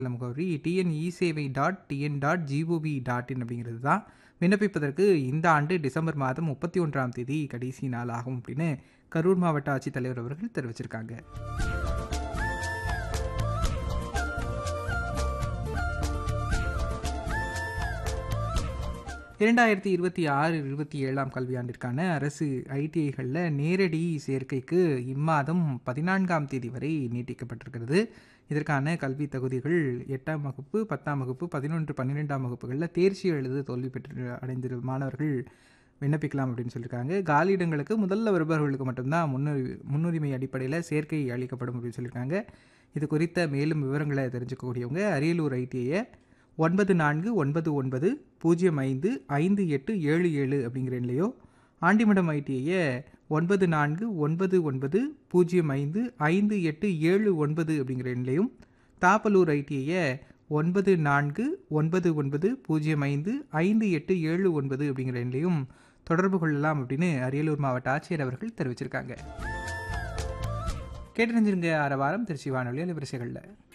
முகவரி டிஎன்இ சேவை dot TN dot GOV dot in அப்படிங்கிறது தான் விண்ணப்பிப்பதற்கு இந்த ஆண்டு டிசம்பர் மாதம் முப்பத்தி ஒன்றாம் தேதி கடைசி நாள் ஆகும் அப்படின்னு கரூர் மாவட்ட ஆட்சித்தலைவர் அவர்கள் தெரிவிச்சிருக்காங்க இரண்டாயிரத்தி இருபத்தி ஆறு இருபத்தி ஏழாம் கல்வியாண்டிற்கான அரசு ஐடிஐகளில் நேரடி சேர்க்கைக்கு இம்மாதம் பதினான்காம் தேதி வரை நீட்டிக்கப்பட்டிருக்கிறது இதற்கான கல்வி தகுதிகள் எட்டாம் வகுப்பு பத்தாம் வகுப்பு பதினொன்று பன்னிரெண்டாம் வகுப்புகளில் தேர்ச்சி எழுத தோல்வி பெற்று அடைந்த மாணவர்கள் விண்ணப்பிக்கலாம் அப்படின்னு சொல்லியிருக்காங்க காலியிடங்களுக்கு முதல்ல வருபவர்களுக்கு மட்டும்தான் முன்னுரி முன்னுரிமை அடிப்படையில் சேர்க்கை அளிக்கப்படும் அப்படின்னு சொல்லியிருக்காங்க இது குறித்த மேலும் விவரங்களை தெரிஞ்சுக்கக்கூடியவங்க அரியலூர் ஐடிஐயை ஒன்பது நான்கு ஒன்பது ஒன்பது பூஜ்ஜியம் ஐந்து ஐந்து எட்டு ஏழு ஏழு அப்படிங்கிற எண்ணிலையோ ஆண்டிமடம் ஐடிஐயை ஒன்பது நான்கு ஒன்பது ஒன்பது பூஜ்ஜியம் ஐந்து ஐந்து எட்டு ஏழு ஒன்பது அப்படிங்கிற எண்ணிலையும் தாப்பலூர் ஐடிஐயை ஒன்பது நான்கு ஒன்பது ஒன்பது பூஜ்ஜியம் ஐந்து ஐந்து எட்டு ஏழு ஒன்பது அப்படிங்கிற எண்ணிலையும் தொடர்பு கொள்ளலாம் அப்படின்னு அரியலூர் மாவட்ட ஆட்சியர் அவர்கள் தெரிவிச்சிருக்காங்க கேட்டு அறிஞ்சிருங்க அரை வாரம் திருச்சி வானொலி அலைவரிசைகளில்